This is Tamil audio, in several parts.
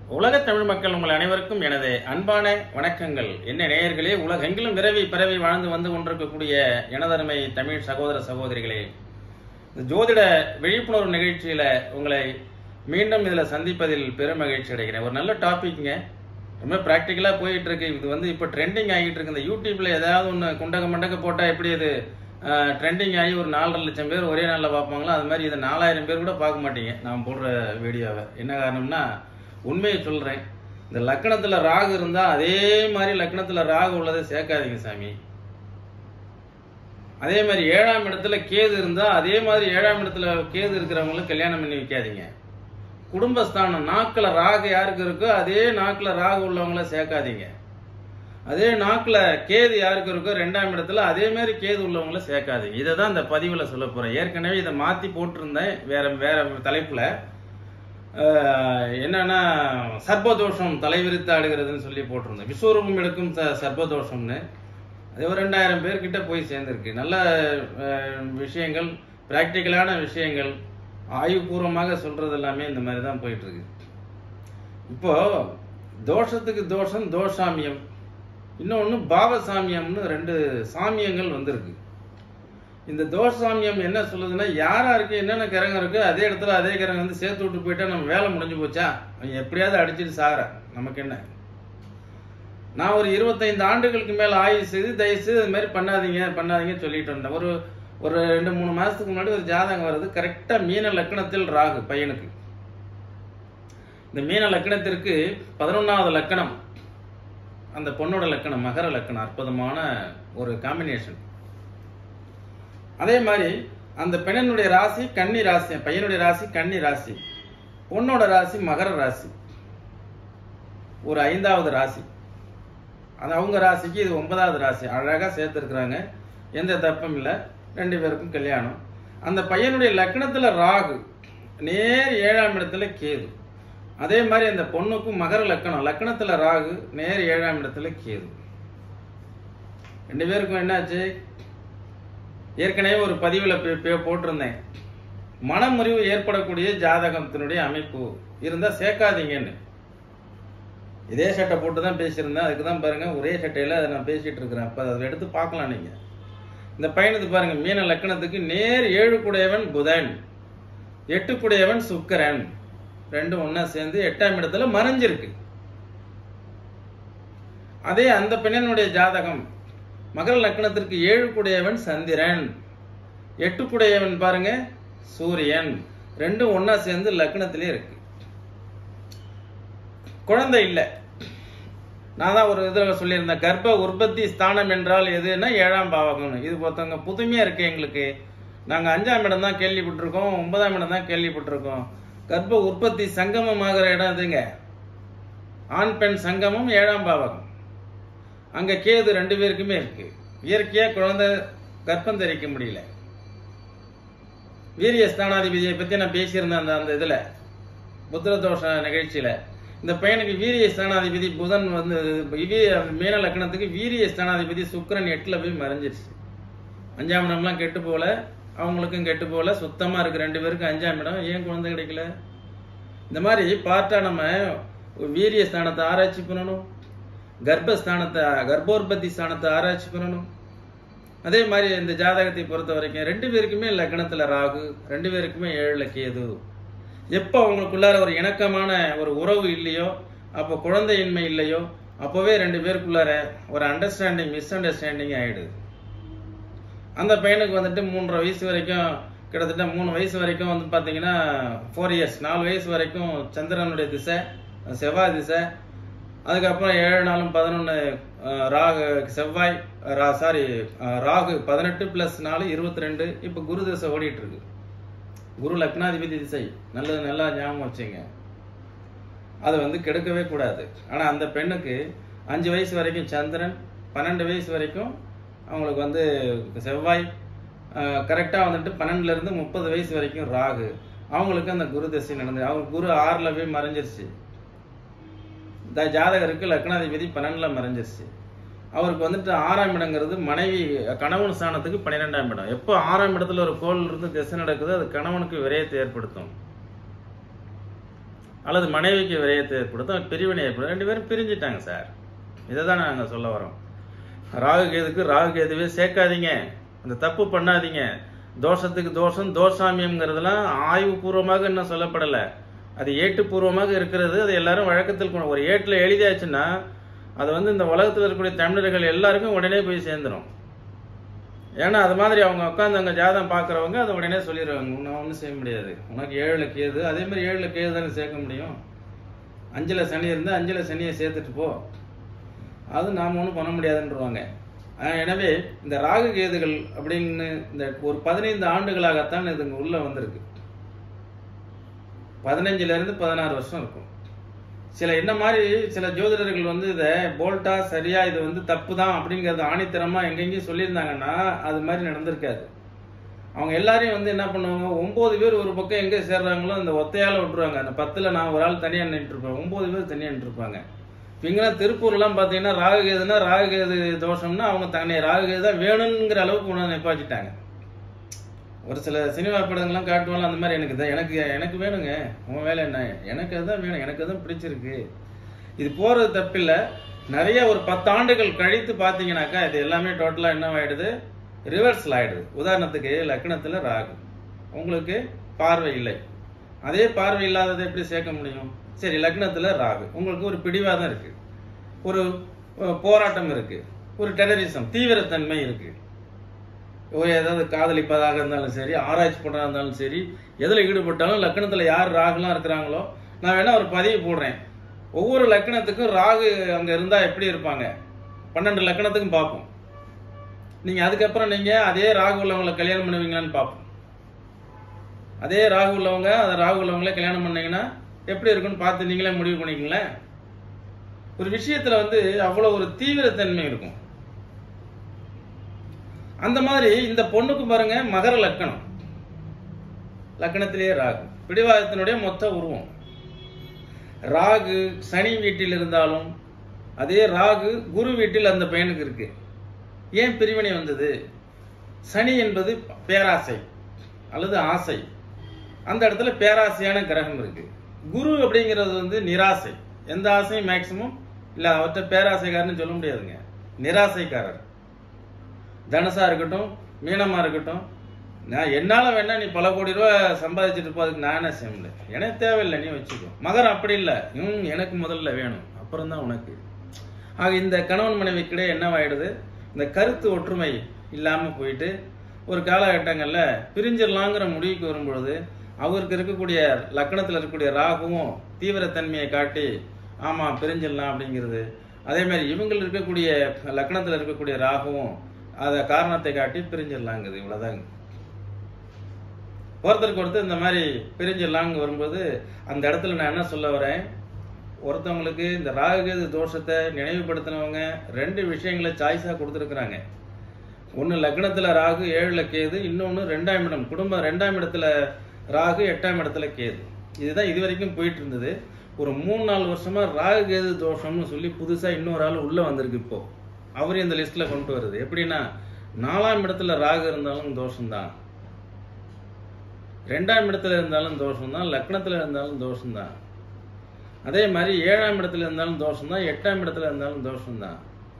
உலக தமிழ் மக்கள் உங்கள் அனைவருக்கும் எனது அன்பான வணக்கங்கள் என்ன நேயர்களே உலகெங்கிலும் விரவி பரவி வாழ்ந்து வந்து கொண்டிருக்கக்கூடிய எனதருமை தமிழ் சகோதர சகோதரிகளே இந்த ஜோதிட விழிப்புணர்வு நிகழ்ச்சியில உங்களை மீண்டும் இதில் சந்திப்பதில் பெரும் மகிழ்ச்சி அடைகிறேன் ஒரு நல்ல டாபிக்ங்க ரொம்ப ப்ராக்டிக்கலாக போயிட்டு இருக்கு இது வந்து இப்போ ட்ரெண்டிங் ஆகிட்டு இருக்கு இந்த யூடியூப்ல ஏதாவது ஒன்று குண்டக மண்டக போட்டால் எப்படி அது ட்ரெண்டிங் ஆகி ஒரு நாலரை லட்சம் பேர் ஒரே நாளில் பார்ப்பாங்களோ அது மாதிரி இதை நாலாயிரம் பேர் கூட பார்க்க மாட்டீங்க நான் போடுற வீடியோவை என்ன காரணம்னா உண்மையை சொல்கிறேன் இந்த லக்கணத்தில் ராகு இருந்தால் அதே மாதிரி லக்கணத்தில் ராகு உள்ளதை சேர்க்காதீங்க சாமி அதே மாதிரி ஏழாம் இடத்துல கேது இருந்தால் அதே மாதிரி ஏழாம் இடத்துல கேது இருக்கிறவங்களுக்கு கல்யாணம் பண்ணி வைக்காதீங்க குடும்பஸ்தானம் நாக்கில் ராகு யாருக்கு இருக்கோ அதே நாக்கில் ராகு உள்ளவங்கள சேர்க்காதீங்க அதே நாக்கில் கேது யாருக்கு இருக்கோ ரெண்டாம் இடத்துல அதே மாதிரி கேது உள்ளவங்கள சேர்க்காதீங்க இதை தான் இந்த பதிவில் சொல்ல போகிறேன் ஏற்கனவே இதை மாற்றி போட்டிருந்தேன் வேற வேற தலைப்பில் என்னன்னா சர்பதோஷம் தலைவிரித்து ஆடுகிறதுன்னு சொல்லி போட்டிருந்தேன் விஸ்வரூபம் எடுக்கும் ச- சர்பதோஷம்னு அது ஒரு ரெண்டாயிரம் பேர்கிட்ட போய் சேர்ந்துருக்கு நல்ல அஹ், விஷயங்கள் பிராக்டிக்கலான விஷயங்கள் ஆய்வுபூர்வமாக சொல்றது எல்லாமே இந்த மாதிரி தான் போயிட்டு இருக்கு இப்போ தோஷத்துக்கு தோஷம் தோஷாமியம் இன்னொன்று பாவசாமியம்னு ரெண்டு சாமியங்கள் வந்திருக்கு இந்த தோஷசாமியம் என்ன சொல்லுதுன்னா யாரா இருக்கு என்னென்ன கிரகம் இருக்கு அதே இடத்துல அதே கிரகம் வந்து சேர்த்து விட்டு போயிட்டா நம்ம வேலை முடிஞ்சு போச்சா அவன் எப்படியாவது அடிச்சிட்டு சாகிற நமக்கு என்ன நான் ஒரு இருபத்தைந்து ஆண்டுகளுக்கு மேல ஆய்வு செய்து தயவுசெய்து இது மாதிரி பண்ணாதீங்க பண்ணாதீங்க சொல்லிட்டு இருந்தேன் ஒரு ஒரு ரெண்டு மூணு மாசத்துக்கு முன்னாடி ஒரு ஜாதகம் வருது கரெக்டா மீன லக்கணத்தில் ராகு பையனுக்கு இந்த மீன லக்கணத்திற்கு பதினொன்னாவது லக்கணம் அந்த பொண்ணோட லக்கணம் மகர லக்கணம் அற்புதமான ஒரு காம்பினேஷன் அதே மாதிரி அந்த பெண்ணினுடைய ராசி கன்னி ராசி பையனுடைய ராசி கன்னி ராசி பொண்ணோட ராசி மகர ராசி ஒரு ஐந்தாவது ராசி அது அவங்க ராசிக்கு இது ஒன்பதாவது ராசி அழகா சேர்த்துருக்குறாங்க எந்த தப்பும் இல்லை ரெண்டு பேருக்கும் கல்யாணம் அந்த பையனுடைய லக்னத்துல ராகு நேர் ஏழாம் இடத்துல கேது அதே மாதிரி அந்த பொண்ணுக்கும் மகர லக்கணம் லக்கணத்துல ராகு நேர் ஏழாம் இடத்துல கேது ரெண்டு பேருக்கும் என்னாச்சு ஏற்கனவே ஒரு பதிவில் போட்டிருந்தேன் மனமுறிவு ஏற்படக்கூடிய ஜாதகத்தினுடைய அமைப்பு இருந்தா சேர்க்காதீங்கன்னு இதே சட்டை போட்டு தான் பேசியிருந்தேன் அதுக்கு தான் பாருங்க ஒரே சட்டையில அதை நான் பேசிட்டு இருக்கிறேன் அப்ப அதை எடுத்து பார்க்கலாம் நீங்க இந்த பையனுக்கு பாருங்க மீன லக்கணத்துக்கு நேர் ஏழு குடையவன் புதன் எட்டு குடையவன் சுக்கிரன் ரெண்டும் ஒண்ணா சேர்ந்து எட்டாம் இடத்துல மறைஞ்சிருக்கு அதே அந்த பெண்ணினுடைய ஜாதகம் மகர லக்கணத்திற்கு ஏழு குடையவன் சந்திரன் எட்டு குடையவன் பாருங்க சூரியன் ரெண்டும் ஒண்ணா சேர்ந்து லக்னத்திலே இருக்கு குழந்தை இல்லை நான் தான் ஒரு இதில் சொல்லியிருந்தேன் கர்ப்ப உற்பத்தி ஸ்தானம் என்றால் எதுன்னா ஏழாம் பாவகம் இது ஒருத்தவங்க புதுமையா இருக்கு எங்களுக்கு நாங்க அஞ்சாம் இடம் தான் கேள்விப்பட்டிருக்கோம் ஒன்பதாம் இடம் தான் கேள்விப்பட்டிருக்கோம் கர்ப்ப உற்பத்தி சங்கமமாகிற இடம் இதுங்க ஆண் பெண் சங்கமம் ஏழாம் பாவகம் அங்க கேது ரெண்டு பேருக்குமே இருக்கு இயற்கையா குழந்தை கர்ப்பம் தரிக்க முடியல வீரிய ஸ்தானாதிபதியை பத்தி நான் பேசியிருந்தேன் அந்த அந்த இதுல புத்திர தோஷ நிகழ்ச்சியில இந்த பையனுக்கு வீரிய ஸ்தானாதிபதி புதன் வந்து வீ- மீன லக்னத்துக்கு வீரிய ஸ்தானாதிபதி சுக்கிரன் எட்டுல போய் மறைஞ்சிருச்சு அஞ்சாம் இடம்லாம் கெட்டு போல அவங்களுக்கும் கெட்டு போல சுத்தமா இருக்கு ரெண்டு பேருக்கும் அஞ்சாம் இடம் ஏன் குழந்தை கிடைக்கல இந்த மாதிரி பார்த்தா நம்ம வீரிய ஸ்தானத்தை ஆராய்ச்சி பண்ணணும் கர்ப்பஸ்தானத்தை கர்ப்போற்பத்தி ஸ்தானத்தை ஆராய்ச்சி பண்ணணும் அதே மாதிரி இந்த ஜாதகத்தை பொறுத்த வரைக்கும் ரெண்டு பேருக்குமே லக்னத்துல ராகு ரெண்டு பேருக்குமே ஏழுல கேது எப்போ அவங்களுக்குள்ளார ஒரு இணக்கமான ஒரு உறவு இல்லையோ அப்போ குழந்தையின்மை இல்லையோ அப்போவே ரெண்டு பேருக்குள்ளார ஒரு அண்டர்ஸ்டாண்டிங் மிஸ் அண்டர்ஸ்டாண்டிங் ஆயிடுது அந்த பையனுக்கு வந்துட்டு மூன்றரை வயசு வரைக்கும் கிட்டத்தட்ட மூணு வயசு வரைக்கும் வந்து பார்த்தீங்கன்னா ஃபோர் இயர்ஸ் நாலு வயசு வரைக்கும் சந்திரனுடைய திசை செவ்வாய் திசை அதுக்கப்புறம் ஏழு நாளும் பதினொன்று ராகு செவ்வாய் ரா சாரி ராகு பதினெட்டு ப்ளஸ் நாலு இருபத்தி ரெண்டு இப்போ குரு திசை ஓடிட்டு இருக்கு குரு லக்னாதிபதி திசை நல்லது நல்லா ஞாபகம் வச்சுங்க அதை வந்து கெடுக்கவே கூடாது ஆனால் அந்த பெண்ணுக்கு அஞ்சு வயசு வரைக்கும் சந்திரன் பன்னெண்டு வயசு வரைக்கும் அவங்களுக்கு வந்து செவ்வாய் கரெக்டாக வந்துட்டு பன்னெண்டுல இருந்து முப்பது வயசு வரைக்கும் ராகு அவங்களுக்கு அந்த குரு திசை நடந்தது அவங்க குரு ஆறுல போய் மறைஞ்சிருச்சு இந்த ஜாதகருக்கு லக்னாதிபதி பன்னெண்டுல மறைஞ்சிருச்சு அவருக்கு வந்துட்டு ஆறாம் இடங்கிறது மனைவி கணவன் ஸ்தானத்துக்கு பன்னிரெண்டாம் இடம் எப்போ ஆறாம் இடத்துல ஒரு கோள் இருந்து திசை நடக்குதோ அது கணவனுக்கு விரயத்தை ஏற்படுத்தும் அல்லது மனைவிக்கு விரயத்தை ஏற்படுத்தும் பிரிவினை ஏற்படுத்தும் ரெண்டு பேரும் பிரிஞ்சிட்டாங்க சார் இதை தான் நாங்கள் சொல்ல வரோம் ராகு கேதுக்கு ராகு கேதுவே சேர்க்காதீங்க அந்த தப்பு பண்ணாதீங்க தோஷத்துக்கு தோஷம் தோஷாமியம்ங்கிறதுலாம் ஆய்வுபூர்வமாக இன்னும் சொல்லப்படலை அது ஏட்டுப்பூர்வமாக இருக்கிறது அது எல்லாரும் வழக்கத்தில் கொண்டு- ஒரு ஏட்டில் எழுதியாச்சுன்னா அது வந்து இந்த உலகத்தில் இருக்கக்கூடிய தமிழர்கள் எல்லாருக்கும் உடனே போய் சேர்ந்துடும் ஏன்னா அது மாதிரி அவங்க உட்காந்து அங்கே ஜாதகம் பார்க்குறவங்க அதை உடனே சொல்லிடுவாங்க உன்னை ஒன்றும் செய்ய முடியாது உனக்கு ஏழில் கேது அதே மாதிரி ஏழில் கேது தானே சேர்க்க முடியும் அஞ்சில் சனி இருந்தால் அஞ்சில் சனியை சேர்த்துட்டு போ அது நாம் ஒன்றும் பண்ண முடியாதுன்றவாங்க ஆஹ் எனவே இந்த ராகு கேதுகள் அப்படின்னு இந்த ஒரு பதினைந்து ஆண்டுகளாகத்தான் இது இங்க உள்ள வந்திருக்கு பதினஞ்சுல இருந்து பதினாறு வருஷம் இருக்கும் சில என்ன மாதிரி சில ஜோதிடர்கள் வந்து இதை போல்ட்டா சரியா இது வந்து தப்பு தான் அப்படிங்கறத ஆணித்தரமா எங்கெங்கேயும் சொல்லியிருந்தாங்கன்னா அது மாதிரி நடந்திருக்காது அவங்க எல்லாரையும் வந்து என்ன பண்ணுவாங்க ஒன்பது பேர் ஒரு பக்கம் எங்க சேர்றாங்களோ அந்த ஒத்தையால விட்டுருவாங்க அந்த பத்துல நான் ஒரு ஆள் தனியா நின்று இருப்பேன் ஒன்பது பேர் தனியா நின்று இருப்பாங்க இப்ப இங்கெல்லாம் திருப்பூர்லாம் பாத்தீங்கன்னா ராகுகேதுன்னா ராகுகேது தோஷம்னா அவங்க தன்னை ராகுகேது தான் வேணுங்கிற அளவுக்கு கொண்டாந்து நிப்பாட்டிட்டாங்க ஒரு சில சினிமா படங்கள்லாம் காட்டுவாங்க அந்த மாதிரி எனக்கு தான் எனக்கு எனக்கு வேணுங்க உன் வேலை என்ன எனக்கு அதுதான் வேணும் எனக்கு அதுதான் பிடிச்சிருக்கு இது போறது தப்பில்லை நிறைய ஒரு பத்து ஆண்டுகள் கழித்து பார்த்தீங்கன்னாக்கா இது எல்லாமே டோட்டலாக என்ன ஆயிடுது ரிவர்ஸில் ஆயிடுது உதாரணத்துக்கு லக்னத்துல ராகு உங்களுக்கு பார்வை இல்லை அதே பார்வை இல்லாததை எப்படி சேர்க்க முடியும் சரி லக்னத்துல ராகு உங்களுக்கு ஒரு பிடிவாதம் இருக்கு ஒரு அஹ், போராட்டம் இருக்கு ஒரு டெரரிசம் தீவிரத்தன்மை இருக்கு ஒரு ஏதாவது காதலிப்பதாக இருந்தாலும் சரி ஆராய்ச்சி பண்றதா இருந்தாலும் சரி எதுல ஈடுபட்டாலும் லக்னத்துல யார் ராகுலாம் இருக்கிறாங்களோ நான் வேணா ஒரு பதிவு போடுறேன் ஒவ்வொரு லக்னத்துக்கும் ராகு அங்க இருந்தா எப்படி இருப்பாங்க பன்னெண்டு லக்னத்துக்கும் பார்ப்போம் நீங்க அதுக்கப்புறம் நீங்க அதே ராகு உள்ளவங்களை கல்யாணம் பண்ணுவீங்களான்னு பார்ப்போம் அதே ராகு உள்ளவங்க அந்த ராகு உள்ளவங்களே கல்யாணம் பண்ணீங்கன்னா எப்படி இருக்குன்னு பார்த்து நீங்களே முடிவு பண்ணிக்கங்களேன் ஒரு விஷயத்துல வந்து அவ்வளவு ஒரு தீவிரத்தன்மை இருக்கும் அந்த மாதிரி இந்த பொண்ணுக்கு பாருங்க மகர லக்கணம் லக்கணத்திலேயே ராகு பிடிவாதத்தினுடைய மொத்த உருவம் ராகு சனி வீட்டில் இருந்தாலும் அதே ராகு குரு வீட்டில் அந்த பையனுக்கு இருக்கு ஏன் பிரிவினை வந்தது சனி என்பது பேராசை அல்லது ஆசை அந்த இடத்துல பேராசையான கிரகம் இருக்கு குரு அப்படிங்கிறது வந்து நிராசை எந்த ஆசையும் மேக்சிமம் இல்ல அவர்கிட்ட பேராசைக்காரன்னு சொல்ல முடியாதுங்க நிராசைக்காரர் தனுசா இருக்கட்டும் மீனமா இருக்கட்டும் நான் என்னால வேணா நீ பல கோடி ரூபாய் சம்பாதிச்சிட்டு இருப்ப அதுக்கு நான் என்ன செய்ய முடியல எனக்கு தேவையில்லை நீ வச்சுக்கோ மகரம் அப்படி இல்லை ம் எனக்கு முதல்ல வேணும் அப்புறம் தான் உனக்கு ஆக இந்த கணவன் மனைவிக்கிடையே என்னவாயிடுது இந்த கருத்து ஒற்றுமை இல்லாம போயிட்டு ஒரு காலகட்டங்கள்ல பிரிஞ்சிடலாங்கிற முடிவுக்கு வரும்பொழுது அவருக்கு இருக்கக்கூடிய லக்கணத்துல இருக்கக்கூடிய ராகுவும் தீவிரத்தன்மையை காட்டி ஆமா பிரிஞ்சிடலாம் அப்படிங்கிறது அதே மாதிரி இவங்க இருக்கக்கூடிய லக்கணத்துல இருக்கக்கூடிய ராகுவும் அத காரணத்தை காட்டி பிரிஞ்சிடலாங்குது இவ்வளவுதாங்க ஒருத்தருக்கு ஒருத்தர் இந்த மாதிரி பிரிஞ்சிடலாங்க வரும்போது அந்த இடத்துல நான் என்ன சொல்ல வரேன் ஒருத்தவங்களுக்கு இந்த ராகுகேது தோஷத்தை நினைவுபடுத்தினவங்க ரெண்டு விஷயங்களை சாய்ஸாக கொடுத்துருக்குறாங்க ஒன்று லக்னத்தில் ராகு ஏழில் கேது இன்னொன்று ரெண்டாம் இடம் குடும்பம் ரெண்டாம் இடத்துல ராகு எட்டாம் இடத்துல கேது இதுதான் இது வரைக்கும் போயிட்டு இருந்தது ஒரு மூணு நாலு வருஷமா ராகு கேது தோஷம்னு சொல்லி புதுசாக இன்னொரு ஆள் உள்ளே வந்திருக்கு இப்போ அவரையும் இந்த லிஸ்ட்டில் கொண்டு வருது எப்படின்னா நாலாம் இடத்துல ராகு இருந்தாலும் தோஷம்தான் ரெண்டாம் இடத்துல இருந்தாலும் தோஷம்தான் லக்னத்தில் இருந்தாலும் தோஷம்தான் அதே மாதிரி ஏழாம் இடத்துல இருந்தாலும் தோஷம்தான் எட்டாம் இடத்துல இருந்தாலும் தோஷம்தான்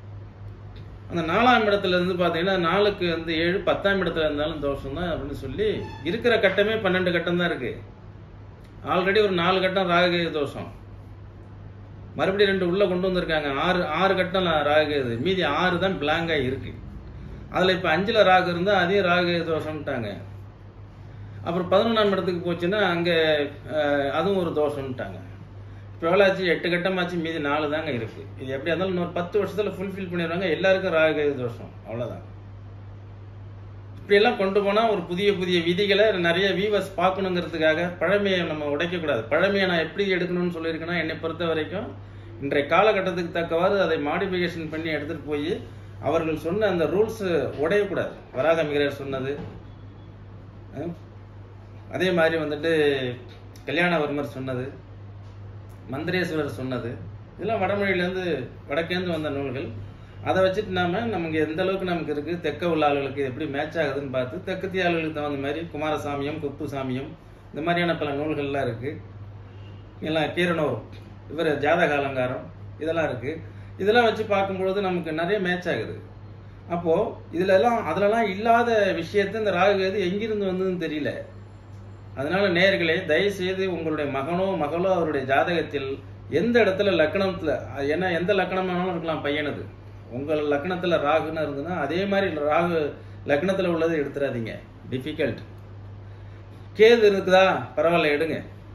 அந்த நாலாம் இடத்துல இருந்து பார்த்தீங்கன்னா நாலுக்கு வந்து ஏழு பத்தாம் இடத்துல இருந்தாலும் தோஷம் தான் அப்படின்னு சொல்லி இருக்கிற கட்டமே பன்னெண்டு கட்டம் தான் இருக்கு ஆல்ரெடி ஒரு நாலு கட்டம் ராகுகேது தோஷம் மறுபடியும் ரெண்டு உள்ள கொண்டு வந்திருக்காங்க ஆறு ஆறு கட்டம் ராகுகேது மீதி ஆறு தான் பிளாங்கா இருக்கு அதுல இப்ப அஞ்சுல ராகு இருந்தா அதையும் ராகுகேது தோஷம்ட்டாங்க அப்புறம் பதினொன்றாம் இடத்துக்கு போச்சுன்னா அங்க அஹ், அதுவும் ஒரு தோஷம்ட்டாங்க இப்போ எவ்வளோ ஆச்சு எட்டு கட்டமாச்சு மீதி நாலு தாங்க இருக்கு இது எப்படியா இருந்தாலும் இன்னொரு பத்து வருஷத்துல ஃபுல்ஃபில் பண்ணிடுவாங்க எல்லாருக்கும் ராகு தோஷம் அவ்வளவுதான் இப்படியெல்லாம் கொண்டு போனா ஒரு புதிய புதிய விதிகளை நிறைய வீவர்ஸ் பார்க்கணுங்கிறதுக்காக பழமையை நம்ம உடைக்கக்கூடாது பழமையை நான் எப்படி எடுக்கணும்னு சொல்லியிருக்கேன்னா என்னை பொறுத்த வரைக்கும் இன்றைய காலகட்டத்துக்கு தக்கவாறு அதை மாடிஃபிகேஷன் பண்ணி எடுத்துட்டு போய் அவர்கள் சொன்ன அந்த ரூல்ஸ் உடையக்கூடாது வராக மிகரர் சொன்னது அஹ், அதே மாதிரி வந்துட்டு கல்யாணவர்மர் சொன்னது மந்திரேஸ்வரர் சொன்னது இதெல்லாம் வடமொழியிலேருந்து வடக்கேந்து வந்த நூல்கள் அதை வச்சுட்டு நாம நமக்கு எந்த அளவுக்கு நமக்கு இருக்கு தெற்க உள்ள ஆளுகளுக்கு எப்படி மேட்ச் ஆகுதுன்னு பார்த்து தெற்கத்திய ஆளுகளுக்கு தகுந்த மாதிரி குமாரசாமியம் குப்புசாமியம் இந்த மாதிரியான பல நூல்கள்லாம் இருக்கு எல்லாம் கீரனூர் இவர் ஜாதக அலங்காரம் இதெல்லாம் இருக்கு இதெல்லாம் வச்சு பார்க்கும்பொழுது நமக்கு நிறைய மேட்ச் ஆகுது அப்போ இதுல எல்லாம் அதுலலாம் இல்லாத விஷயத்த இந்த ராகு கேது எங்கிருந்து வந்ததுன்னு தெரியல அதனால நேர்களே தயவு செய்து உங்களுடைய மகனோ மகளோ அவருடைய ஜாதகத்தில் எந்த இடத்துல லக்னத்துல ஏன்னா எந்த லக்னம் வேணாலும் இருக்கலாம் பையனுது உங்கள் லக்னத்துல ராகுன்னு இருந்ததுன்னா அதே மாதிரி ராகு லக்னத்துல உள்ளதை எடுத்துறாதீங்க டிஃபிகல்ட் கேது இருக்குதா பரவாயில்ல எடுங்க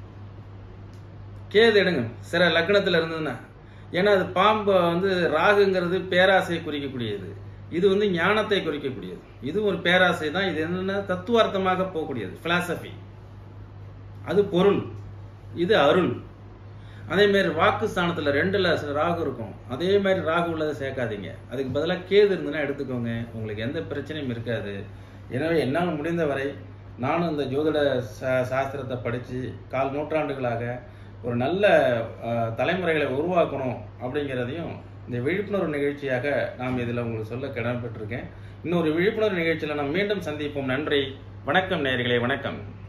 கேது எடுங்க சில லக்னத்துல இருந்ததுன்னா ஏன்னா அது பாம்பு வந்து ராகுங்கிறது பேராசை குறிக்கக்கூடியது இது வந்து ஞானத்தை குறிக்கக்கூடியது இது ஒரு பேராசை தான் இது என்னன்னா தத்துவார்த்தமாக போகக்கூடியது பிலாசபி அது பொருள் இது அருள் அதே மாதிரி வாக்கு ஸ்தானத்துல ரெண்டுல சில ராகு இருக்கும் அதே மாதிரி ராகு உள்ளதை சேர்க்காதீங்க அதுக்கு பதிலாக கேது இருந்ததுன்னா எடுத்துக்கோங்க உங்களுக்கு எந்த பிரச்சனையும் இருக்காது எனவே என்னால் முடிந்த வரை நானும் இந்த ஜோதிட சா- சாஸ்திரத்தை படித்து கால் நூற்றாண்டுகளாக ஒரு நல்ல அஹ், தலைமுறைகளை உருவாக்கணும் அப்படிங்கிறதையும் இந்த விழிப்புணர்வு நிகழ்ச்சியாக நாம் இதில் உங்களுக்கு சொல்ல கடமைப்பட்டிருக்கேன் இன்னொரு விழிப்புணர்வு நிகழ்ச்சியில் நாம் மீண்டும் சந்திப்போம் நன்றி வணக்கம் நேயர்களே வணக்கம்